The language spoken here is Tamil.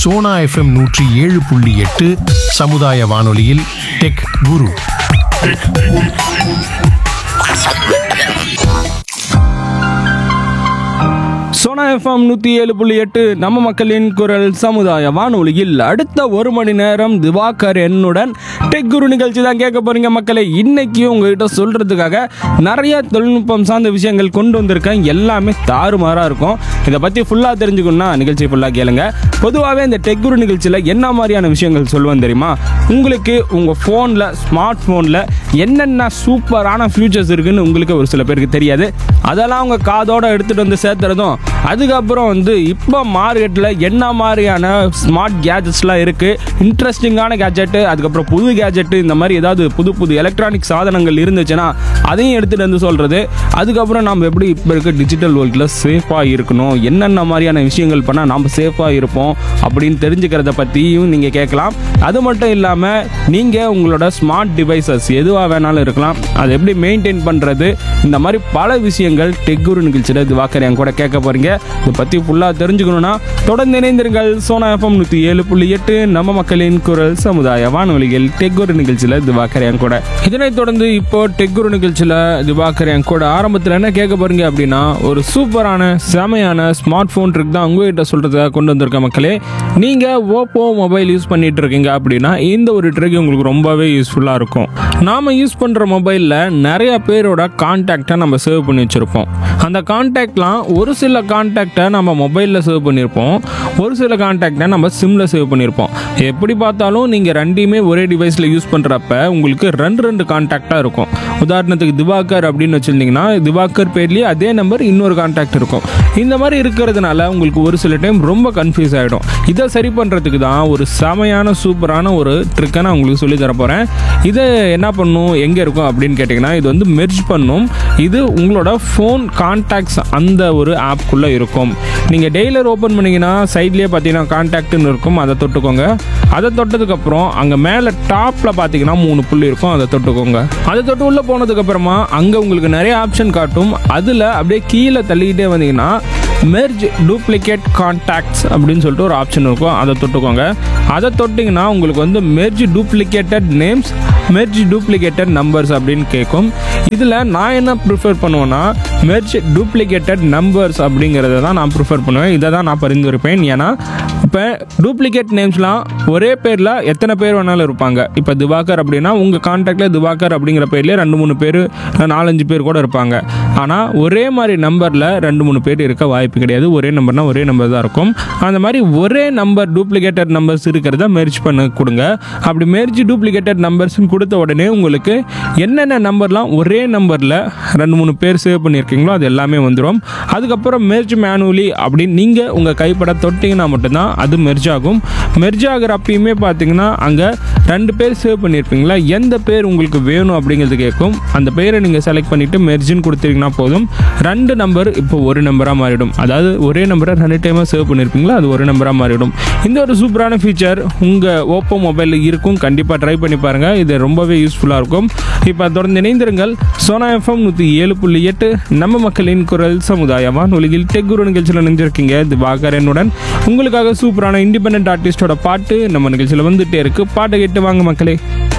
சோனா எஃப்எம் நூற்றி ஏழு புள்ளி எட்டு சமுதாய வானொலியில் டெக் குரு சோனா எஃப்எம் நூற்றி ஏழு புள்ளி எட்டு நம்ம மக்களின் குரல் சமுதாய வானொலியில் அடுத்த ஒரு மணி நேரம் திவாகர் என்னுடன் டெக் குரு நிகழ்ச்சி தான் கேட்க போறீங்க மக்களை இன்னைக்கு உங்ககிட்ட சொல்றதுக்காக நிறைய தொழில்நுட்பம் சார்ந்த விஷயங்கள் கொண்டு வந்திருக்கேன் எல்லாமே தாறுமாறாக இருக்கும் இதை பற்றி ஃபுல்லாக தெரிஞ்சுக்கணும்னா நிகழ்ச்சி ஃபுல்லாக கேளுங்க பொதுவாகவே இந்த டெக் குரு நிகழ்ச்சியில் என்ன மாதிரியான விஷயங்கள் சொல்லுவேன் தெரியுமா உங்களுக்கு உங்கள் ஃபோனில் ஸ்மார்ட் ஃபோனில் என்னென்ன சூப்பரான ஃபியூச்சர்ஸ் இருக்குன்னு உங்களுக்கு ஒரு சில பேருக்கு தெரியாது அதெல்லாம் உங்கள் காதோட எடுத்துகிட்டு வந்து சேர்த்துறதும் அதுக்கப்புறம் வந்து இப்போ மார்க்கெட்டில் என்ன மாதிரியான ஸ்மார்ட் கேஜெட்ஸ்லாம் இருக்குது இன்ட்ரெஸ்டிங்கான கேஜெட்டு அதுக்கப்புறம் புது கேஜெட்டு இந்த மாதிரி ஏதாவது புது புது எலக்ட்ரானிக் சாதனங்கள் இருந்துச்சுன்னா அதையும் எடுத்துகிட்டு வந்து சொல்கிறது அதுக்கப்புறம் நம்ம எப்படி இப்போ இருக்க டிஜிட்டல் வேர்ல்டில் சேஃபாக இருக்கணும் என்னென்ன மாதிரியான விஷயங்கள் பண்ணால் நம்ம சேஃபாக இருப்போம் அப்படின்னு தெரிஞ்சுக்கிறத பற்றியும் நீங்கள் கேட்கலாம் அது மட்டும் இல்லாமல் நீங்கள் உங்களோட ஸ்மார்ட் டிவைசஸ் எதுவாக வேணாலும் இருக்கலாம் அதை எப்படி மெயின்டைன் பண்ணுறது இந்த மாதிரி பல விஷயங்கள் டெக்குரு நிகழ்ச்சியில் திவாக்கர் என் கூட கேட்க போகிறீங்க இதை பற்றி ஃபுல்லாக தெரிஞ்சுக்கணுன்னா தொடர்ந்து இணைந்திருங்கள் சோனா எஃப்எம் நூற்றி ஏழு புள்ளி எட்டு நம்ம மக்களின் குரல் சமுதாய வானொலிகள் டெக்குரு நிகழ்ச்சியில் திவாக்கர் என் கூட இதனைத் தொடர்ந்து இப்போ டெக்குரு நிகழ்ச்சியில் திவாக்கர் என் கூட ஆரம்பத்தில் என்ன கேட்க போறீங்க அப்படின்னா ஒரு சூப்பரான செமையான ஸ்மார்ட் ஃபோன் ட்ரிக் தான் உங்ககிட்ட சொல்கிறதுக்காக கொண்டு வந்திருக்க மக்களே நீங்கள் ஓப்போ மொபைல் யூஸ் பண்ணிட்டு இருக்கீங்க அப்படின்னா இந்த ஒரு ட்ரிக் உங்களுக்கு ரொம்பவே யூஸ்ஃபுல்லாக இருக்கும் நாம் யூஸ் பண்ணுற மொபைலில் நிறைய பேரோட கான்டாக்டை நம்ம சேவ் பண்ணி வச்சுருப்போம் அந்த கான்டாக்ட்லாம் ஒரு சில கான்டாக்டை நம்ம மொபைலில் சேவ் பண்ணியிருப்போம் ஒரு சில கான்டாக்டை நம்ம சிம்மில் சேவ் பண்ணியிருப்போம் எப்படி பார்த்தாலும் நீங்கள் ரெண்டையுமே ஒரே டிவைஸில் யூஸ் பண்ணுறப்ப உங்களுக்கு ரெண்டு ரெண்டு கான்டாக்டாக இருக்கும் உதாரணத்துக்கு திவாகர் அப்படின்னு வச்சுருந்தீங்கன்னா திவாகர் பேர்லேயே அதே நம்பர் இன்னொரு கான்டாக்ட் இருக்கும் இந்த மாதிரி இருக்கிறதுனால உங்களுக்கு ஒரு சில டைம் ரொம்ப கன்ஃபியூஸ் ஆகிடும் இதை சரி பண்ணுறதுக்கு தான் ஒரு செமையான சூப்பரான ஒரு ட்ரிக்கை நான் உங்களுக்கு சொல்லி தர போகிறேன் இதை என்ன பண்ணும் எங்கே இருக்கும் அப்படின்னு கேட்டிங்கன்னா இது வந்து மெர்ஜ் பண்ணும் இது உங்களோட ஃபோன் கான்டாக்ட்ஸ் அந்த ஒரு ஆப்குள்ளே இருக்கும் நீங்கள் டெய்லர் ஓப்பன் பண்ணிங்கன்னா சைட்லேயே பார்த்தீங்கன்னா கான்டாக்ட்னு இருக்கும் அதை தொட்டுக்கோங்க அதை தொட்டதுக்கப்புறம் அங்கே மேலே டாப்பில் பார்த்தீங்கன்னா மூணு புள்ளி இருக்கும் அதை தொட்டுக்கோங்க அதை தொட்டு உள்ளே போனதுக்கப்புறமா அங்கே உங்களுக்கு நிறைய ஆப்ஷன் காட்டும் அதில் அப்படியே கீழே தள்ளிக்கிட்டே வந்தீங்கன்னா மெர்ஜ் டூப்ளிகேட் கான்டாக்ட்ஸ் அப்படின்னு சொல்லிட்டு ஒரு ஆப்ஷன் இருக்கும் அதை தொட்டுக்கோங்க அதை தொட்டிங்கன்னா உங்களுக்கு வந்து merge duplicated names merge duplicated numbers அப்படின்னு கேட்கும் இதில் நான் என்ன ப்ரிஃபர் பண்ணுவேன்னா மெர்ஜ் டூப்ளிகேட்டட் நம்பர்ஸ் அப்படிங்கிறத தான் நான் ப்ரிஃபர் பண்ணுவேன் இதை தான் நான் பரிந்துரைப்பேன் ஏன்னா இப்போ டூப்ளிகேட் நேம்ஸ்லாம் ஒரே பேரில் எத்தனை பேர் வேணாலும் இருப்பாங்க இப்போ திவாகர் அப்படின்னா உங்கள் கான்டாக்டில் திவாகர் அப்படிங்கிற பேர்லேயே ரெண்டு மூணு பேர் நாலஞ்சு பேர் கூட இருப்பாங்க ஆனால் ஒரே மாதிரி நம்பரில் ரெண்டு மூணு பேர் இருக்க வாய்ப்பு கிடையாது ஒரே நம்பர்னால் ஒரே நம்பர் தான் இருக்கும் அந்த மாதிரி ஒரே நம்பர் டூப்ளிகேட்டட் நம்பர்ஸ் இருக்கிறத மெர்ஜ் பண்ண கொடுங்க அப்படி மெர்ஜ் டூப்ளிகேட்டட் நம்பர்ஸ்னு கொடுத்த உடனே உங்களுக்கு என்னென்ன நம்பர்லாம் ஒரே நம்பரில் ரெண்டு மூணு பேர் சேவ் பண்ணியிருக்கீங்களோ அது எல்லாமே வந்துடும் அதுக்கப்புறம் மெர்ஜ் மேனுவலி அப்படின்னு நீங்கள் உங்கள் கைப்பட தொட்டிங்கன்னா மட்டும்தான் அது மெர்ஜ் ஆகும் மெர்ஜ் ஆகிற அப்பயுமே பார்த்தீங்கன்னா அங்கே ரெண்டு பேர் சேவ் பண்ணியிருப்பீங்களா எந்த பேர் உங்களுக்கு வேணும் அப்படிங்கிறது கேட்கும் அந்த பேரை நீங்கள் செலக்ட் பண்ணிவிட்டு மெர்ஜின்னு கொடுத்தீங்கன்னா போதும் ரெண்டு நம்பர் இப்போ ஒரு நம்பராக மாறிடும் அதாவது ஒரே நம்பரை ரெண்டு டைமாக சேவ் பண்ணியிருப்பீங்களா அது ஒரு நம்பராக மாறிடும் இந்த ஒரு சூப்பரான ஃபீச்சர் உங்கள் ஓப்போ மொபைலில் இருக்கும் கண்டிப்பாக ட்ரை பண்ணி பாருங்கள் இது ரொம்பவே யூஸ்ஃபுல்லாக இருக்கும் இப்போ தொடர்ந்து இணைந்திருங்கள் சோனா எஃப்எம் நூற்றி ஏழு புள்ளி எட்டு நம்ம மக்களின் குரல் சமுதாயமா நொலியில் டெக் குரு நிகழ்ச்சியில் நினைஞ்சிருக்கீங்க திவாகர் என்னுடன் உங்களுக்காக சூப்பரான இண்டிபெண்ட் ஆர்டிஸ்டோட பாட்டு நம்ம நிகழ்ச்சியில் வந்துட்டே இருக்கு பாட்டை கேட்டு வாங்க மக்களே